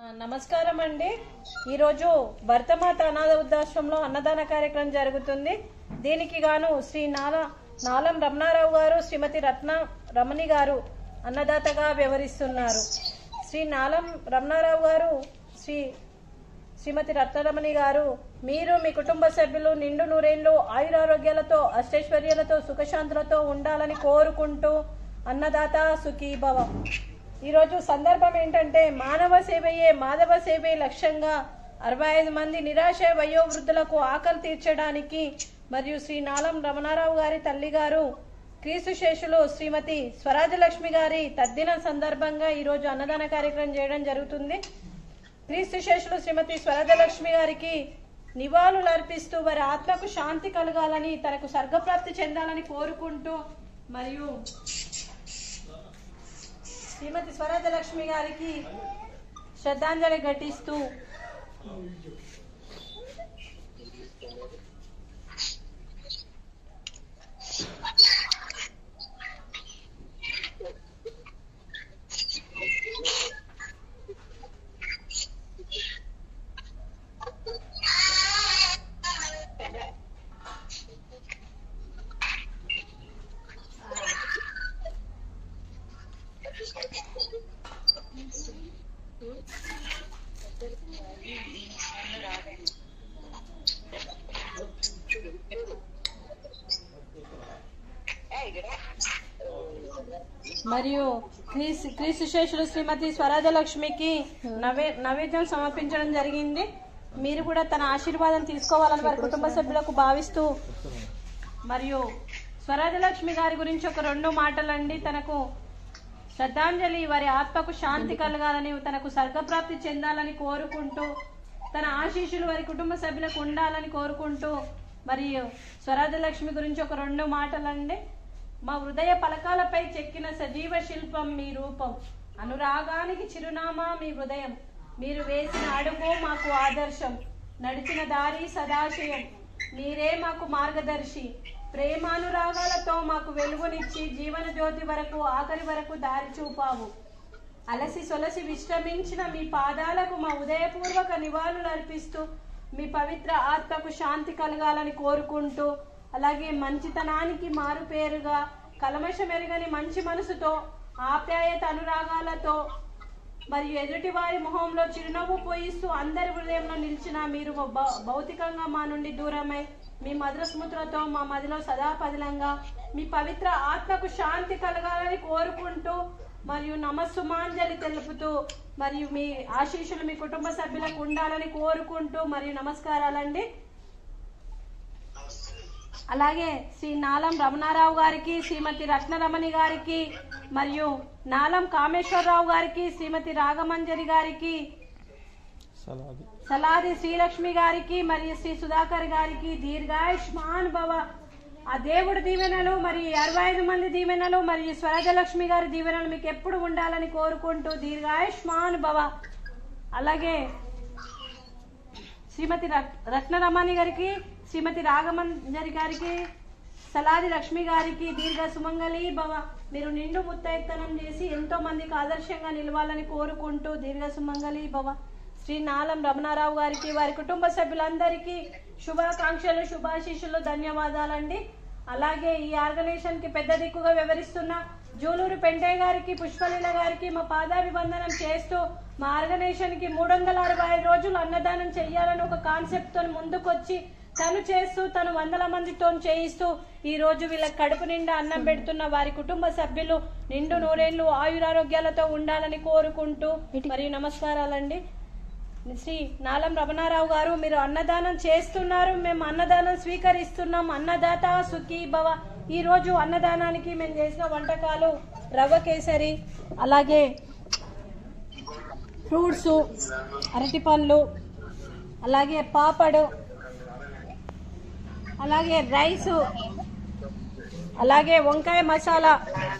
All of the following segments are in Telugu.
నమస్కారం అండి ఈరోజు భర్తమాత అనాథ వృద్ధాశ్రమంలో అన్నదాన కార్యక్రమం జరుగుతుంది దీనికి గాను శ్రీ నాల నాలం రమణారావు గారు శ్రీమతి రత్న రమణి గారు అన్నదాతగా వ్యవహరిస్తున్నారు శ్రీ నాలం రమణారావు గారు శ్రీ శ్రీమతి రత్నరమణి గారు మీరు మీ కుటుంబ సభ్యులు నిండు నూరేళ్లు ఆయురారోగ్యాలతో అష్టైశ్వర్యాలతో సుఖశాంతులతో ఉండాలని కోరుకుంటూ అన్నదాత సుఖీభవ ఈరోజు సందర్భం ఏంటంటే మానవ సేవయే మాధవ సేవే లక్ష్యంగా అరవై ఐదు మంది నిరాశ వయోవృద్ధులకు ఆకలి తీర్చడానికి మరియు శ్రీ నాలం రమణారావు గారి తల్లి గారు క్రీస్తు శేషులు శ్రీమతి స్వరాజలక్ష్మి గారి తద్దినం సందర్భంగా ఈరోజు అన్నదాన కార్యక్రమం చేయడం జరుగుతుంది క్రీస్తు శేషులు శ్రీమతి స్వరదలక్ష్మి గారికి నివాళులు అర్పిస్తూ వారి ఆత్మకు శాంతి కలగాలని తనకు స్వర్గప్రాప్తి చెందాలని కోరుకుంటూ మరియు శ్రీమతి స్వరాజలక్ష్మి గారికి శ్రద్ధాంజలి ఘటిస్తూ మరియు క్రీస్ క్రీస్తు శేషులు శ్రీమతి స్వరాజలక్ష్మికి నవే నైవేద్యం సమర్పించడం జరిగింది మీరు కూడా తన ఆశీర్వాదం తీసుకోవాలని వారి కుటుంబ సభ్యులకు భావిస్తూ మరియు స్వరాజలక్ష్మి గారి గురించి ఒక రెండు మాటలండి తనకు శ్రద్ధాంజలి వారి ఆత్మకు శాంతి కలగాలని తనకు స్వర్గప్రాప్తి చెందాలని కోరుకుంటూ తన ఆశీస్సులు వారి కుటుంబ సభ్యులకు ఉండాలని కోరుకుంటూ మరియు స్వరాజలక్ష్మి గురించి ఒక రెండు మాటలండి మా హృదయ పలకాలపై చెక్కిన సజీవ శిల్పం మీ రూపం అనురాగానికి చిరునామా మీ హృదయం మీరు వేసిన అడుగు మాకు ఆదర్శం నడిచిన దారి సదాశయం మీరే మాకు మార్గదర్శి ప్రేమానురాగాలతో మాకు వెలుగునిచ్చి జీవన జ్యోతి వరకు ఆఖరి వరకు దారి చూపావు అలసి సొలసి విశ్రమించిన మీ పాదాలకు మా ఉదయపూర్వక నివాళులు అర్పిస్తూ మీ పవిత్ర ఆత్మకు శాంతి కలగాలని కోరుకుంటూ అలాగే మంచితనానికి మారు పేరుగా కలమషమెరగని మంచి మనసుతో ఆప్యాయత అనురాగాలతో మరియు ఎదుటి వారి మొహంలో చిరునవ్వు పోయిస్తూ అందరి హృదయంలో నిలిచిన మీరు భౌ- భౌతికంగా మా నుండి దూరమై మీ మధుర స్మృతులతో మా మదిలో సదా పదిలంగా మీ పవిత్ర ఆత్మకు శాంతి కలగాలని కోరుకుంటూ మరియు నమస్సుమాంజలి తెలుపుతూ మరియు మీ ఆశీస్సులు మీ కుటుంబ సభ్యులకు ఉండాలని కోరుకుంటూ మరియు నమస్కారాలండి అలాగే శ్రీ నాలం రమణారావు గారికి శ్రీమతి రత్నరమణి గారికి మరియు నాలం కామేశ్వరరావు గారికి శ్రీమతి రాగమంజరి గారికి సలాది సలాది శ్రీలక్ష్మి గారికి మరియు శ్రీ సుధాకర్ గారికి దీర్ఘాయుష్మాన్ భవ ఆ దేవుడి దీవెనలు మరియు అరవై ఐదు మంది దీవెనలు మరియు స్వరాజలక్ష్మి గారి దీవెనలు మీకు ఎప్పుడు ఉండాలని కోరుకుంటూ దీర్ఘాయుష్మాన్ భవ అలాగే శ్రీమతి రత్- రత్నరమణి గారికి శ్రీమతి రాగమంజరి గారికి సలాది లక్ష్మి గారికి దీర్ఘ సుమంగళి భవ మీరు నిండు ముత్తైత్తనం చేసి ఎంతో మందికి ఆదర్శంగా నిలవాలని కోరుకుంటూ దీర్ఘ సుమంగళి భవ శ్రీ నాలం రమణారావు గారికి వారి కుటుంబ సభ్యులందరికీ శుభాకాంక్షలు శుభాశీషులు ధన్యవాదాలండి అలాగే ఈ ఆర్గనైజేషన్ కి పెద్ద దిక్కుగా వ్యవహరిస్తున్న జూలూరు పెంటయ్య గారికి పుష్పలీల గారికి మా పాదాభివందనం చేస్తూ మా ఆర్గనైజేషన్ కి మూడు వందల అరవై ఐదు రోజులు అన్నదానం చెయ్యాలని ఒక కాన్సెప్ట్ తో ముందుకొచ్చి తను చేస్తూ తను వందల మందితో చేయిస్తూ ఈ రోజు వీళ్ళ కడుపు నిండా అన్నం పెడుతున్న వారి కుటుంబ సభ్యులు నిండు నూరేళ్లు ఆయురారోగ్యాలతో ఉండాలని కోరుకుంటూ మరియు నమస్కారాలండి శ్రీ నాలం రమణారావు గారు మీరు అన్నదానం చేస్తున్నారు మేము అన్నదానం స్వీకరిస్తున్నాం అన్నదాత సుఖీ భవ ఈ రోజు అన్నదానానికి మేము చేసిన వంటకాలు రవ్వ కేసరి అలాగే ఫ్రూట్స్ అరటి పండ్లు అలాగే పాపడు అలాగే రైసు అలాగే వంకాయ మసాలా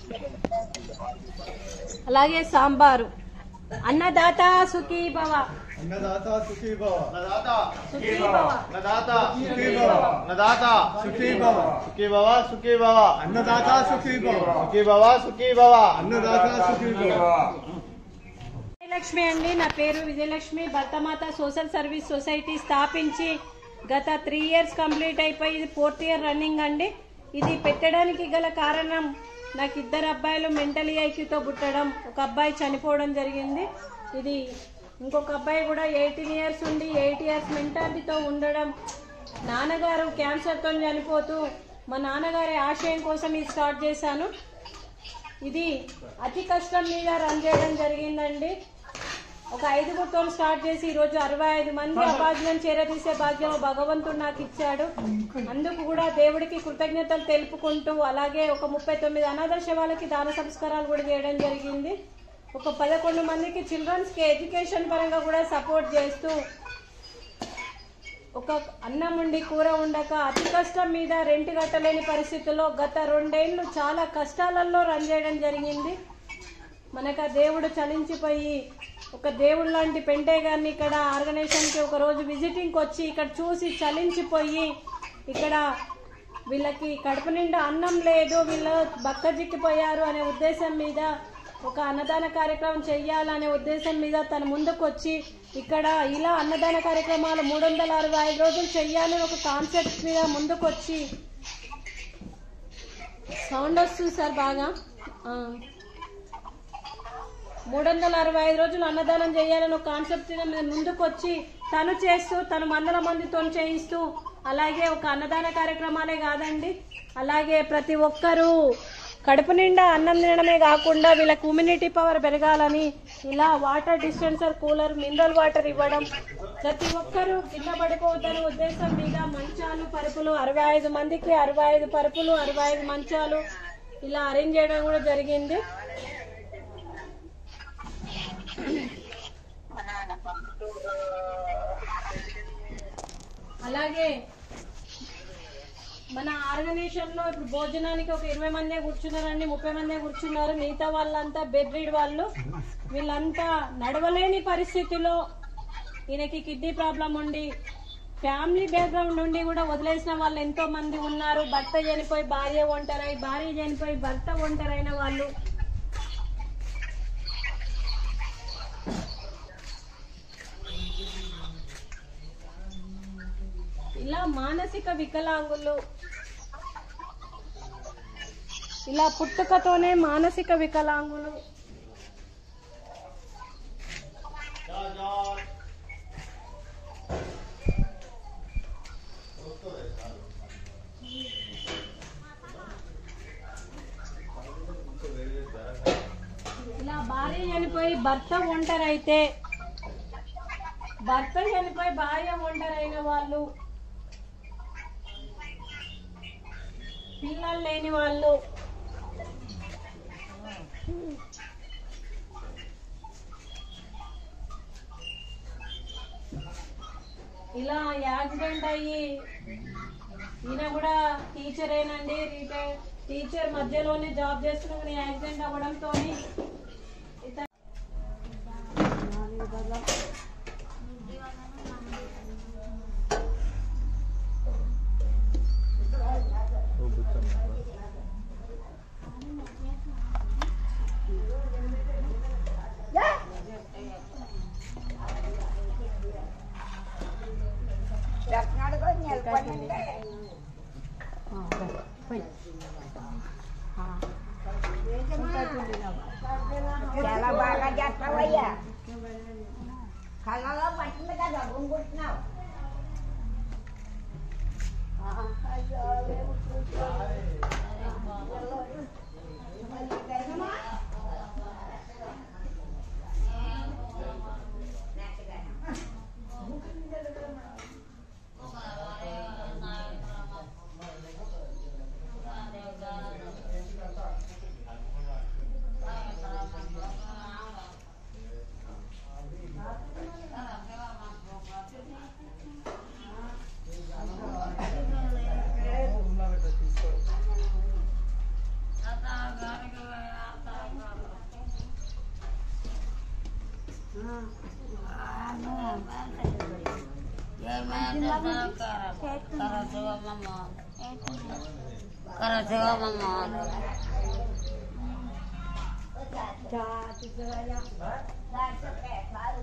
అలాగే సాంబారు అన్నదాత సుఖీ భవ అన్నదాత సుఖీ భవ నదాత సుఖీ భవ నదాత సుఖీ భవ నదాత సుఖీ భవ సుఖీ భవ సుఖీ భవ అన్నదాత సుఖీ భవ సుఖీ భవ సుఖీ భవ అన్నదాత సుఖీ భవ విజయలక్ష్మి అండి నా పేరు Vijayalakshmi Bharthamata social service society స్థాపించి గత త్రీ ఇయర్స్ కంప్లీట్ అయిపోయి ఇది ఫోర్త్ ఇయర్ రన్నింగ్ అండి ఇది పెట్టడానికి గల కారణం నాకు ఇద్దరు అబ్బాయిలు మెంటలీ ఐక్యూతో పుట్టడం ఒక అబ్బాయి చనిపోవడం జరిగింది ఇది ఇంకొక అబ్బాయి కూడా ఎయిటీన్ ఇయర్స్ ఉండి ఎయిట్ ఇయర్స్ మెంటాలిటీతో ఉండడం నాన్నగారు క్యాన్సర్తో చనిపోతూ మా నాన్నగారి ఆశయం కోసం ఇది స్టార్ట్ చేశాను ఇది అతి కష్టం మీద రన్ చేయడం జరిగిందండి ఒక ఐదుగురితో స్టార్ట్ చేసి ఈరోజు అరవై ఐదు మంది అభాగ్యం చేరదీసే భాగ్యం భగవంతుడు నాకు ఇచ్చాడు అందుకు కూడా దేవుడికి కృతజ్ఞతలు తెలుపుకుంటూ అలాగే ఒక ముప్పై తొమ్మిది అనాథ శవాలకి దాన సంస్కారాలు కూడా చేయడం జరిగింది ఒక పదకొండు మందికి చిల్డ్రన్స్కి ఎడ్యుకేషన్ పరంగా కూడా సపోర్ట్ చేస్తూ ఒక అన్నం ఉండి కూర ఉండక అతి కష్టం మీద రెంట్ కట్టలేని పరిస్థితుల్లో గత రెండేళ్లు చాలా కష్టాలలో రన్ చేయడం జరిగింది మనకు ఆ దేవుడు చలించిపోయి ఒక దేవుడు లాంటి పెంటే గారిని ఇక్కడ ఆర్గనైజేషన్కి ఒక రోజు విజిటింగ్కి వచ్చి ఇక్కడ చూసి చలించిపోయి ఇక్కడ వీళ్ళకి కడుపు నిండా అన్నం లేదు వీళ్ళు బక్కజిక్కిపోయారు అనే ఉద్దేశం మీద ఒక అన్నదాన కార్యక్రమం చెయ్యాలనే ఉద్దేశం మీద తన ముందుకు వచ్చి ఇక్కడ ఇలా అన్నదాన కార్యక్రమాలు మూడు వందల అరవై ఐదు రోజులు చెయ్యాలని ఒక కాన్సెప్ట్ మీద ముందుకు వచ్చి సౌండ్ వస్తుంది సార్ బాగా ఆ. మూడు వందల అరవై ఐదు రోజులు అన్నదానం చేయాలని ఒక కాన్సెప్ట్ మీద ముందుకు వచ్చి తను చేస్తూ తను వందల మందితో చేయిస్తూ అలాగే ఒక అన్నదాన కార్యక్రమాలే కాదండి అలాగే ప్రతి ఒక్కరూ కడుపు నిండా అన్నం తినడమే కాకుండా వీళ్ళ కమ్యూనిటీ పవర్ పెరగాలని ఇలా water dispenser cooler mineral water ఇవ్వడం ప్రతి ఒక్కరూ కింద పడిపోవద్దనే ఉద్దేశం మీద మంచాలు పరుపులు అరవై ఐదు మందికి అరవై ఐదు పరుపులు అరవై ఐదు మంచాలు ఇలా అరేంజ్ చేయడం కూడా జరిగింది అలాగే మన ఆర్గనైజేషన్ లో ఇప్పుడు భోజనానికి ఒక ఇరవై మందే కూర్చున్నారండి ముప్పై మందే కూర్చున్నారు మిగతా వాళ్ళంతా బెడ్ రీడ్ వాళ్ళు వీళ్ళంతా నడవలేని పరిస్థితిలో ఈయనకి కిడ్నీ ప్రాబ్లం ఉండి ఫ్యామిలీ బ్యాక్గ్రౌండ్ నుండి కూడా వదిలేసిన వాళ్ళు ఎంతో మంది ఉన్నారు భర్త చనిపోయి భార్య ఒంటరై భార్య చనిపోయి భర్త ఒంటరైన వాళ్ళు ఇలా మానసిక వికలాంగులు ఇలా పుట్టుకతోనే మానసిక వికలాంగులు ఇలా భార్య చనిపోయి భర్త ఒంటరైతే భర్త చనిపోయి భార్య ఒంటరైన వాళ్ళు పిల్లలు లేని వాళ్ళు ఇలా యాక్సిడెంట్ అయ్యి ఈయన కూడా టీచరేనండి రిటైర్ టీచర్ మధ్యలోనే జాబ్ చేస్తున్నా కానీ యాక్సిడెంట్ అవ్వడంతో చాలా బాగా చేస్తావయ్యా కళ్ళలో పట్టింది కదా గుంగుంటున్నావు Kara Ganso kayak baru